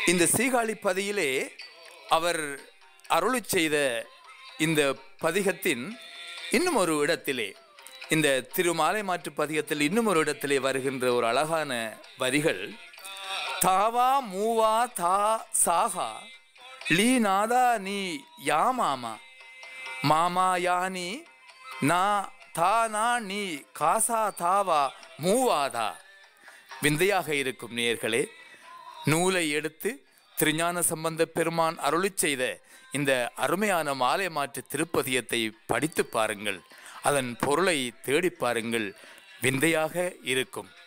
இந்த சீகாழி பதியிலே அவர் அருளிச் செய்த இந்த பதிகத்தின் இன்னும் ஒரு இடத்திலே இந்த திருமாலை மாற்று பதிகத்தில் இன்னும் ஒரு இடத்திலே வருகின்ற ஒரு அழகான வரிகள் தாவா மூவா தா சாகா லீ நாதா நீ யா மாமா மாமா யானி நா தா நா நீ காசா தாவா மூவாதா விந்தையாக இருக்கும் நேயர்களே நூலை எடுத்து திருஞான சம்பந்த பெருமான் அருளிச் செய்த இந்த அருமையான மாலை மாற்று திருப்பதியத்தை படித்து பாருங்கள் அதன் பொருளை தேடி பாருங்கள் விந்தையாக இருக்கும்